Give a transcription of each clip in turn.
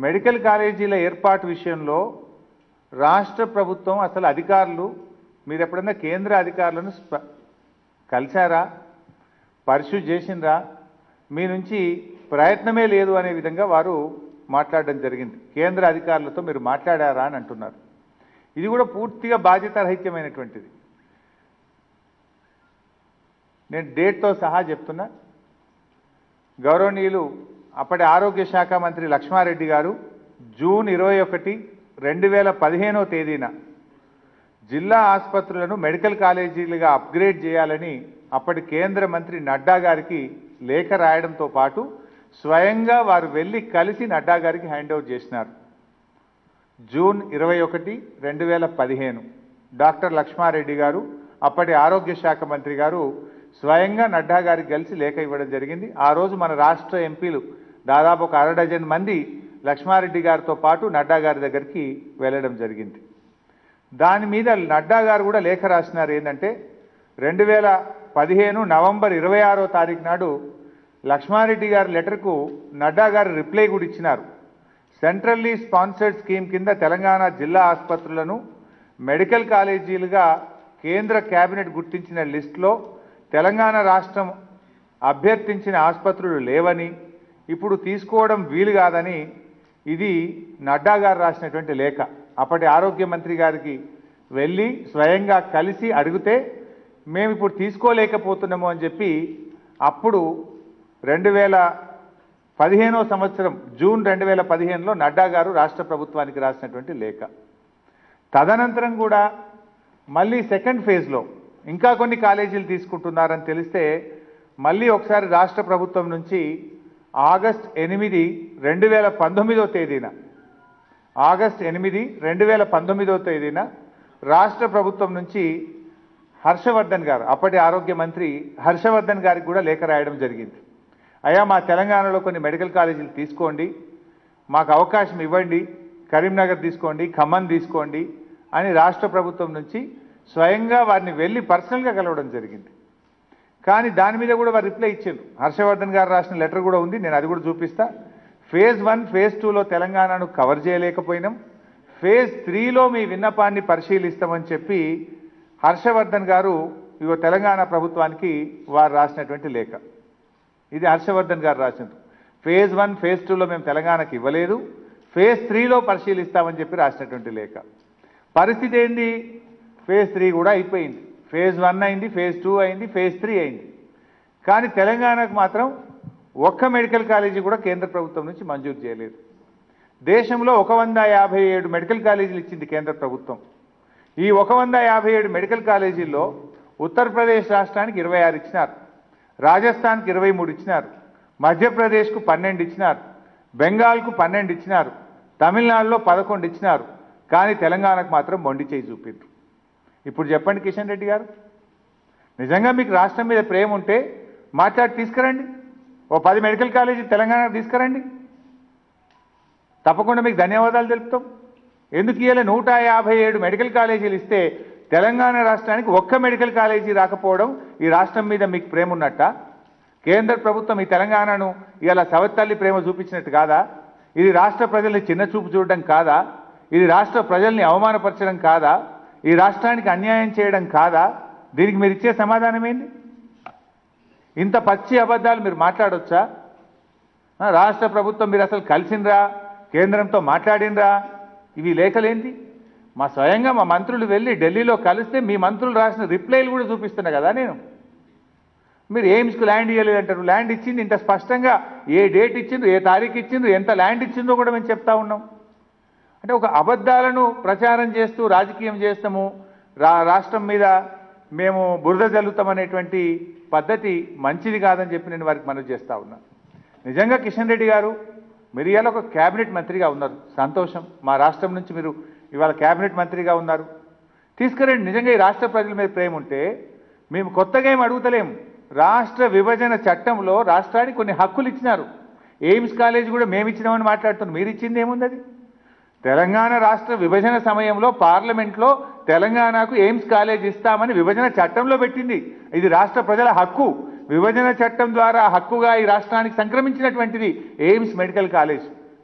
medical కాలేజీల ఏర్పాటు విషయంలో రాష్ట్ర ప్రభుత్వం అసలు అధికారులు మీరు ఎప్పుడన్నా కేంద్ర అధికారులను స్ప- కలిశారా పరిశు చేసిండ్రా మీ నుంచి ప్రయత్నమే లేదు అనే విధంగా వారు మాట్లాడడం జరిగింది కేంద్ర అధికారులతో మీరు మాట్లాడారా అని అంటున్నారు ఇది కూడా పూర్తిగా బాధ్యతారహిత్యమైనటువంటిది నేను డేట్తో సహా చెప్తున్నా గౌరవనీయులు అప్పటి ఆరోగ్య శాఖ మంత్రి లక్ష్మారెడ్డి గారు జూన్ ఇరవై ఒకటి రెండు వేల పదిహేనో తేదీన జిల్లా ఆసుపత్రులను మెడికల్ కాలేజీలుగా అప్గ్రేడ్ చేయాలని అప్పటి కేంద్ర మంత్రి నడ్డా గారికి లేఖ రాయడంతో పాటు స్వయంగా వారు వెళ్ళి కలిసి నడ్డా గారికి హ్యాండ్ ఓవర్ చేసినారు జూన్ ఇరవై ఒకటి రెండు వేల పదిహేను డాక్టర్ లక్ష్మారెడ్డి గారు అప్పటి ఆరోగ్య శాఖ మంత్రి గారు స్వయంగా నడ్డా గారికి కలిసి లేఖ ఇవ్వడం జరిగింది ఆ రోజు మన రాష్ట్ర ఎంపీలు దాదాపు ఒక అర డజన్ మంది లక్ష్మారెడ్డి గారితో పాటు నడ్డా గారి దగ్గరికి వెళ్ళడం జరిగింది దాని మీద నడ్డా గారు కూడా లేఖ రాసినారు ఏంటంటే రెండు వేల పదిహేను నవంబర్ ఇరవై ఆరో తారీఖు నాడు లక్ష్మారెడ్డి గారి లెటర్కు నడ్డా గారు రిప్లై కూడా ఇచ్చినారు సెంట్రల్లీ స్పాన్సర్డ్ స్కీమ్ కింద తెలంగాణ జిల్లా ఆసుపత్రులను మెడికల్ కాలేజీలుగా కేంద్ర కేబినెట్ గుర్తించిన లిస్టులో తెలంగాణ రాష్ట్రం అభ్యర్థించిన ఆసుపత్రులు లేవని ఇప్పుడు తీసుకోవడం వీలు కాదని ఇది నడ్డా గారు రాసినటువంటి లేఖ అప్పటి ఆరోగ్య మంత్రి గారికి వెళ్ళి స్వయంగా కలిసి అడిగితే మేము ఇప్పుడు తీసుకోలేకపోతున్నాము అని చెప్పి అప్పుడు రెండు వేల పదిహేనో సంవత్సరం జూన్ రెండు వేల పదిహేనులో నడ్డా గారు రాష్ట్ర ప్రభుత్వానికి రాసినటువంటి లేఖ తదనంతరం కూడా మళ్ళీ సెకండ్ ఫేజ్లో ఇంకా కొన్ని కాలేజీలు తీసుకుంటున్నారని తెలిస్తే మళ్ళీ ఒకసారి రాష్ట్ర ప్రభుత్వం నుంచి ఆగస్ట్ ఎనిమిది రెండు వేల పంతొమ్మిదో తేదీన ఆగస్ట్ ఎనిమిది రెండు వేల పంతొమ్మిదో తేదీన రాష్ట్ర ప్రభుత్వం నుంచి హర్షవర్ధన్ గారు అప్పటి ఆరోగ్య మంత్రి హర్షవర్ధన్ గారికి కూడా లేఖ రాయడం జరిగింది అయ్యా మా తెలంగాణలో కొన్ని మెడికల్ కాలేజీలు తీసుకోండి మాకు అవకాశం ఇవ్వండి కరీంనగర్ తీసుకోండి ఖమ్మం తీసుకోండి అని రాష్ట్ర ప్రభుత్వం నుంచి స్వయంగా వారిని వెళ్ళి పర్సనల్గా కలవడం జరిగింది కానీ దాని మీద కూడా వారు రిప్లై ఇచ్చారు హర్షవర్ధన్ గారు రాసిన లెటర్ కూడా ఉంది నేను అది కూడా చూపిస్తా ఫేజ్ వన్ ఫేజ్ టూలో తెలంగాణను కవర్ చేయలేకపోయినాం ఫేజ్ త్రీలో మీ విన్నపాన్ని పరిశీలిస్తామని చెప్పి హర్షవర్ధన్ గారు ఇగో తెలంగాణ ప్రభుత్వానికి వారు రాసినటువంటి లేఖ ఇది హర్షవర్ధన్ గారు రాసింది ఫేజ్ వన్ ఫేజ్ టూలో మేము తెలంగాణకి ఇవ్వలేదు ఫేజ్ త్రీలో పరిశీలిస్తామని చెప్పి రాసినటువంటి లేఖ పరిస్థితి ఏంది ఫేజ్ త్రీ కూడా అయిపోయింది ఫేజ్ వన్ అయింది ఫేజ్ టూ అయింది ఫేజ్ త్రీ అయింది కానీ తెలంగాణకు మాత్రం ఒక్క మెడికల్ కాలేజీ కూడా కేంద్ర ప్రభుత్వం నుంచి మంజూరు చేయలేదు దేశంలో ఒక వంద యాభై ఏడు మెడికల్ కాలేజీలు ఇచ్చింది కేంద్ర ప్రభుత్వం ఈ ఒక వంద యాభై ఏడు మెడికల్ కాలేజీల్లో ఉత్తరప్రదేశ్ రాష్ట్రానికి ఇరవై ఆరు ఇచ్చినారు రాజస్థాన్కి ఇరవై మూడు ఇచ్చినారు మధ్యప్రదేశ్కు పన్నెండు ఇచ్చినారు బెంగాల్కు పన్నెండు ఇచ్చినారు తమిళనాడులో పదకొండు ఇచ్చినారు కానీ తెలంగాణకు మాత్రం మొండి చేయి చూపిండ్రు ఇప్పుడు చెప్పండి కిషన్ రెడ్డి గారు నిజంగా మీకు రాష్ట్రం మీద ప్రేమ ఉంటే మాట్లాడి తీసుకురండి ఓ పది మెడికల్ కాలేజీ తెలంగాణకు తీసుకురండి తప్పకుండా మీకు ధన్యవాదాలు తెలుపుతాం ఎందుకు ఇయ్యాలి నూట యాభై ఏడు మెడికల్ కాలేజీలు ఇస్తే తెలంగాణ రాష్ట్రానికి ఒక్క మెడికల్ కాలేజీ రాకపోవడం ఈ రాష్ట్రం మీద మీకు ప్రేమ ఉన్నట్ట కేంద్ర ప్రభుత్వం ఈ తెలంగాణను ఇవాళ సవత్తల్లి ప్రేమ చూపించినట్టు కాదా ఇది రాష్ట్ర ప్రజల్ని చిన్న చూపు చూడడం కాదా ఇది రాష్ట్ర ప్రజల్ని అవమానపరచడం కాదా ఈ రాష్ట్రానికి అన్యాయం చేయడం కాదా దీనికి మీరు ఇచ్చే సమాధానం ఏంది ఇంత పచ్చి అబద్ధాలు మీరు మాట్లాడొచ్చా ఆ, రాష్ట్ర ప్రభుత్వం మీరు అసలు కలిసిండ్రా కేంద్రంతో మాట్లాడినరా ఇవి లేఖలేంటి మా స్వయంగా మా మంత్రులు వెళ్ళి ఢిల్లీలో కలిస్తే మీ మంత్రులు రాసిన రిప్లైలు కూడా చూపిస్తున్నా కదా నేను మీరు ఎయిమ్స్కి ల్యాండ్ ఇవ్వలేదంటారు ల్యాండ్ ఇచ్చింది ఇంత స్పష్టంగా ఏ డేట్ ఇచ్చిండ్రు ఏ తారీఖు ఇచ్చిండ్రు ఎంత ల్యాండ్ ఇచ్చిందో కూడా మేము చెప్తా ఉన్నాం అంటే ఒక అబద్ధాలను ప్రచారం చేస్తూ రాజకీయం చేస్తాము రా రాష్ట్రం మీద మేము బురద జల్లుతామనేటువంటి పద్ధతి మంచిది కాదని చెప్పి నేను వారికి మనవి చేస్తా ఉన్నా నిజంగా కిషన్ రెడ్డి గారు మీరు ఇవాళ ఒక క్యాబినెట్ మంత్రిగా ఉన్నారు సంతోషం మా రాష్ట్రం నుంచి మీరు ఇవాళ క్యాబినెట్ మంత్రిగా ఉన్నారు తీసుకురండి నిజంగా ఈ రాష్ట్ర ప్రజల మీద ప్రేమ ఉంటే మేము కొత్తగా ఏం అడుగుతలేము రాష్ట్ర విభజన చట్టంలో రాష్ట్రానికి కొన్ని హక్కులు ఇచ్చినారు ఎయిమ్స్ కాలేజ్ కూడా మేము ఇచ్చినామని మాట్లాడుతున్నాం మీరు ఇచ్చింది ఏముంది అది తెలంగాణ రాష్ట్ర విభజన సమయంలో పార్లమెంట్లో తెలంగాణకు ఎయిమ్స్ కాలేజ్ ఇస్తామని విభజన చట్టంలో పెట్టింది ఇది రాష్ట్ర ప్రజల హక్కు విభజన చట్టం ద్వారా హక్కుగా ఈ రాష్ట్రానికి సంక్రమించినటువంటిది ఎయిమ్స్ మెడికల్ కాలేజ్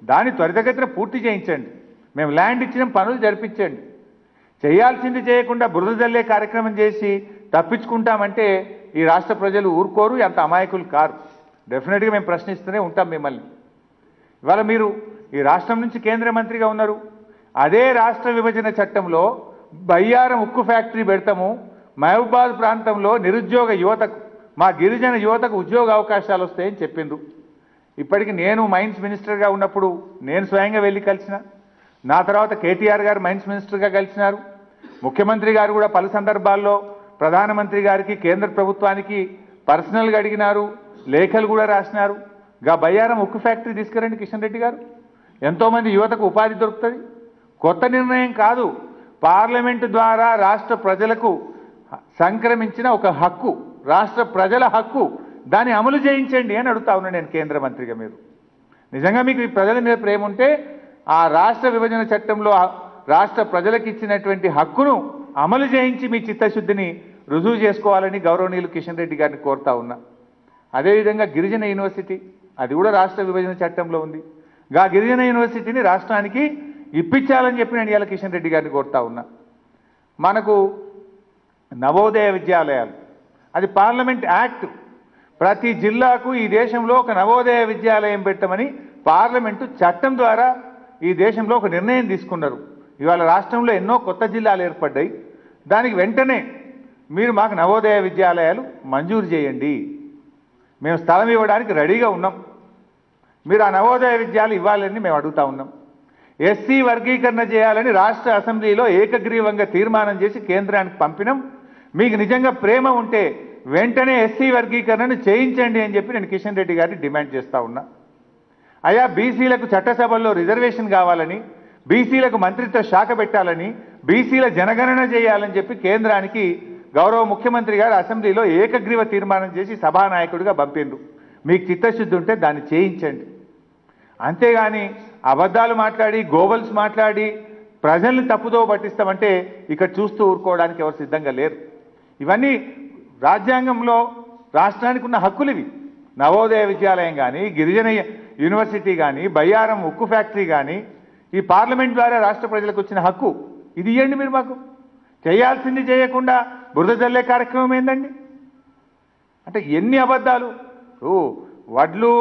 దాన్ని త్వరితగతిన పూర్తి చేయించండి మేము ల్యాండ్ ఇచ్చిన పనులు జరిపించండి చేయాల్సింది చేయకుండా బురద జల్లే కార్యక్రమం చేసి తప్పించుకుంటామంటే ఈ రాష్ట్ర ప్రజలు ఊరుకోరు అంత అమాయకులు కారు డెఫినెట్గా మేము ప్రశ్నిస్తూనే ఉంటాం మిమ్మల్ని ఇవాళ మీరు ఈ రాష్ట్రం నుంచి కేంద్ర మంత్రిగా ఉన్నారు అదే రాష్ట్ర విభజన చట్టంలో బయ్యారం ఉక్కు ఫ్యాక్టరీ పెడతాము మహబూబాద్ ప్రాంతంలో నిరుద్యోగ యువతకు మా గిరిజన యువతకు ఉద్యోగ అవకాశాలు వస్తాయని చెప్పిండ్రు ఇప్పటికి నేను మైన్స్ మినిస్టర్గా ఉన్నప్పుడు నేను స్వయంగా వెళ్ళి కలిసిన నా తర్వాత కేటీఆర్ గారు మైన్స్ మినిస్టర్గా కలిసినారు ముఖ్యమంత్రి గారు కూడా పలు సందర్భాల్లో ప్రధానమంత్రి గారికి కేంద్ర ప్రభుత్వానికి పర్సనల్గా అడిగినారు లేఖలు కూడా రాసినారు గా బయ్యారం ఉక్కు ఫ్యాక్టరీ తీసుకురండి కిషన్ రెడ్డి గారు ఎంతోమంది యువతకు ఉపాధి దొరుకుతుంది కొత్త నిర్ణయం కాదు పార్లమెంటు ద్వారా రాష్ట్ర ప్రజలకు సంక్రమించిన ఒక హక్కు రాష్ట్ర ప్రజల హక్కు దాన్ని అమలు చేయించండి అని అడుగుతా ఉన్నాను నేను కేంద్ర మంత్రిగా మీరు నిజంగా మీకు ఈ ప్రజల మీద ప్రేమ ఉంటే ఆ రాష్ట్ర విభజన చట్టంలో ఆ రాష్ట్ర ప్రజలకు ఇచ్చినటువంటి హక్కును అమలు చేయించి మీ చిత్తశుద్ధిని రుజువు చేసుకోవాలని గౌరవనీయులు కిషన్ రెడ్డి గారిని కోరుతా ఉన్నా అదేవిధంగా గిరిజన యూనివర్సిటీ అది కూడా రాష్ట్ర విభజన చట్టంలో ఉంది గా గిరిజన యూనివర్సిటీని రాష్ట్రానికి ఇప్పించాలని చెప్పి నేను ఇవాళ కిషన్ రెడ్డి గారిని కోరుతా ఉన్నా మనకు నవోదయ విద్యాలయాలు అది పార్లమెంట్ యాక్ట్ ప్రతి జిల్లాకు ఈ దేశంలో ఒక నవోదయ విద్యాలయం పెట్టమని పార్లమెంటు చట్టం ద్వారా ఈ దేశంలో ఒక నిర్ణయం తీసుకున్నారు ఇవాళ రాష్ట్రంలో ఎన్నో కొత్త జిల్లాలు ఏర్పడ్డాయి దానికి వెంటనే మీరు మాకు నవోదయ విద్యాలయాలు మంజూరు చేయండి మేము స్థలం ఇవ్వడానికి రెడీగా ఉన్నాం మీరు ఆ నవోదయ విద్యాలు ఇవ్వాలని మేము అడుగుతా ఉన్నాం ఎస్సీ వర్గీకరణ చేయాలని రాష్ట్ర అసెంబ్లీలో ఏకగ్రీవంగా తీర్మానం చేసి కేంద్రానికి పంపినాం మీకు నిజంగా ప్రేమ ఉంటే వెంటనే ఎస్సీ వర్గీకరణను చేయించండి అని చెప్పి నేను కిషన్ రెడ్డి గారిని డిమాండ్ చేస్తా ఉన్నా అయా బీసీలకు చట్టసభల్లో రిజర్వేషన్ కావాలని బీసీలకు మంత్రిత్వ శాఖ పెట్టాలని బీసీల జనగణన చేయాలని చెప్పి కేంద్రానికి గౌరవ ముఖ్యమంత్రి గారు అసెంబ్లీలో ఏకగ్రీవ తీర్మానం చేసి సభానాయకుడిగా పంపిండ్రు మీకు చిత్తశుద్ధి ఉంటే దాన్ని చేయించండి అంతేగాని అబద్ధాలు మాట్లాడి గోబల్స్ మాట్లాడి ప్రజల్ని తప్పుదో పట్టిస్తామంటే ఇక్కడ చూస్తూ ఊరుకోవడానికి ఎవరు సిద్ధంగా లేరు ఇవన్నీ రాజ్యాంగంలో రాష్ట్రానికి ఉన్న హక్కులు ఇవి నవోదయ విద్యాలయం కానీ గిరిజన యూనివర్సిటీ కానీ బయ్యారం ఉక్కు ఫ్యాక్టరీ కానీ ఈ పార్లమెంట్ ద్వారా రాష్ట్ర ప్రజలకు వచ్చిన హక్కు ఇది ఇవ్వండి మీరు మాకు చేయాల్సింది చేయకుండా బురద జల్లే కార్యక్రమం ఏందండి అంటే ఎన్ని అబద్ధాలు ఓ వడ్లు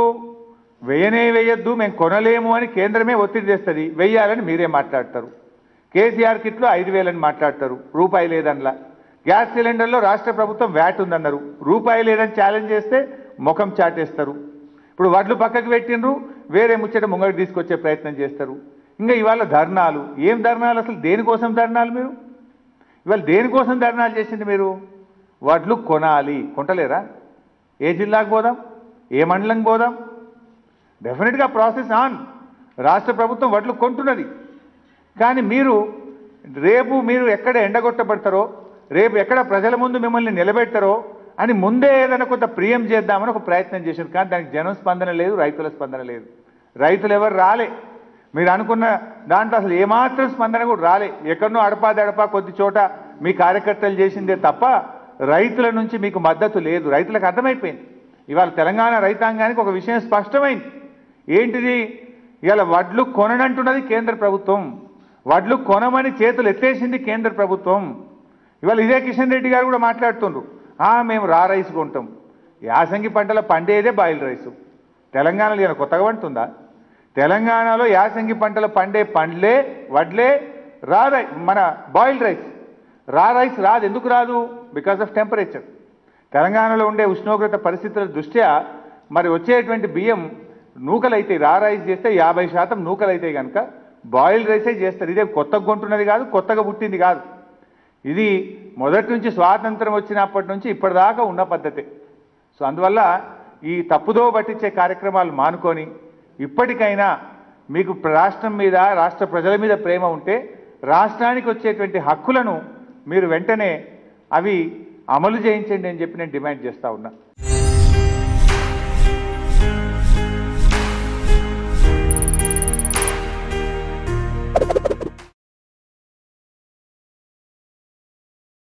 వేయనే వేయొద్దు మేము కొనలేము అని కేంద్రమే ఒత్తిడి చేస్తుంది వెయ్యాలని మీరే మాట్లాడతారు కేసీఆర్ కిట్లో ఐదు వేలని మాట్లాడతారు రూపాయి లేదనలా గ్యాస్ సిలిండర్లో రాష్ట్ర ప్రభుత్వం వ్యాట్ ఉందన్నారు రూపాయి లేదని ఛాలెంజ్ చేస్తే ముఖం చాటేస్తారు ఇప్పుడు వడ్లు పక్కకు పెట్టిండ్రు వేరే ముచ్చట ముంగడికి తీసుకొచ్చే ప్రయత్నం చేస్తారు ఇంకా ఇవాళ ధర్నాలు ఏం ధర్నాలు అసలు దేనికోసం ధర్నాలు మీరు ఇవాళ దేనికోసం ధర్నాలు చేసింది మీరు వడ్లు కొనాలి కొంటలేరా ఏ జిల్లాకు పోదాం ఏ మండలంకి పోదాం డెఫినెట్గా ప్రాసెస్ ఆన్ రాష్ట్ర ప్రభుత్వం వడ్లు కొంటున్నది కానీ మీరు రేపు మీరు ఎక్కడ ఎండగొట్టబడతారో రేపు ఎక్కడ ప్రజల ముందు మిమ్మల్ని నిలబెడతారో అని ముందే ఏదైనా కొంత ప్రియం చేద్దామని ఒక ప్రయత్నం చేశారు కానీ దానికి జనం స్పందన లేదు రైతుల స్పందన లేదు రైతులు ఎవరు రాలే మీరు అనుకున్న దాంట్లో అసలు ఏమాత్రం స్పందన కూడా రాలే ఎక్కడనో అడపా దడపా కొద్ది చోట మీ కార్యకర్తలు చేసిందే తప్ప రైతుల నుంచి మీకు మద్దతు లేదు రైతులకు అర్థమైపోయింది ఇవాళ తెలంగాణ రైతాంగానికి ఒక విషయం స్పష్టమైంది ఏంటిది ఇవాళ వడ్లు కొననంటున్నది కేంద్ర ప్రభుత్వం వడ్లు కొనమని చేతులు ఎత్తేసింది కేంద్ర ప్రభుత్వం ఇవాళ ఇదే కిషన్ రెడ్డి గారు కూడా మాట్లాడుతుండ్రు "ఆ, మేము రా రైస్ కొంటాం యాసంగి పంటల పండేదే బాయిల్ రైసు తెలంగాణలో ఏమైనా కొత్తగా పండుతుందా తెలంగాణలో యాసంగి పంటల పండే పండ్లే వడ్లే రా రై మన బాయిల్డ్ రైస్ రా రైస్ రాదు ఎందుకు రాదు బికాస్ ఆఫ్ టెంపరేచర్ తెలంగాణలో ఉండే ఉష్ణోగ్రత పరిస్థితుల దృష్ట్యా మరి వచ్చేటువంటి బియ్యం నూకలైతే రా రైస్ చేస్తే యాభై శాతం నూకలైతే కనుక బాయిల్డ్ రైసే చేస్తారు ఇదే కొత్తగా కొంటున్నది కాదు కొత్తగా పుట్టింది కాదు ఇది మొదటి నుంచి స్వాతంత్రం వచ్చినప్పటి నుంచి ఇప్పటిదాకా ఉన్న పద్ధతే సో అందువల్ల ఈ తప్పుదో పట్టించే కార్యక్రమాలు మానుకొని ఇప్పటికైనా మీకు రాష్ట్రం మీద రాష్ట్ర ప్రజల మీద ప్రేమ ఉంటే రాష్ట్రానికి వచ్చేటువంటి హక్కులను మీరు వెంటనే అవి అమలు చేయించండి అని చెప్పి నేను డిమాండ్ చేస్తా ఉన్నా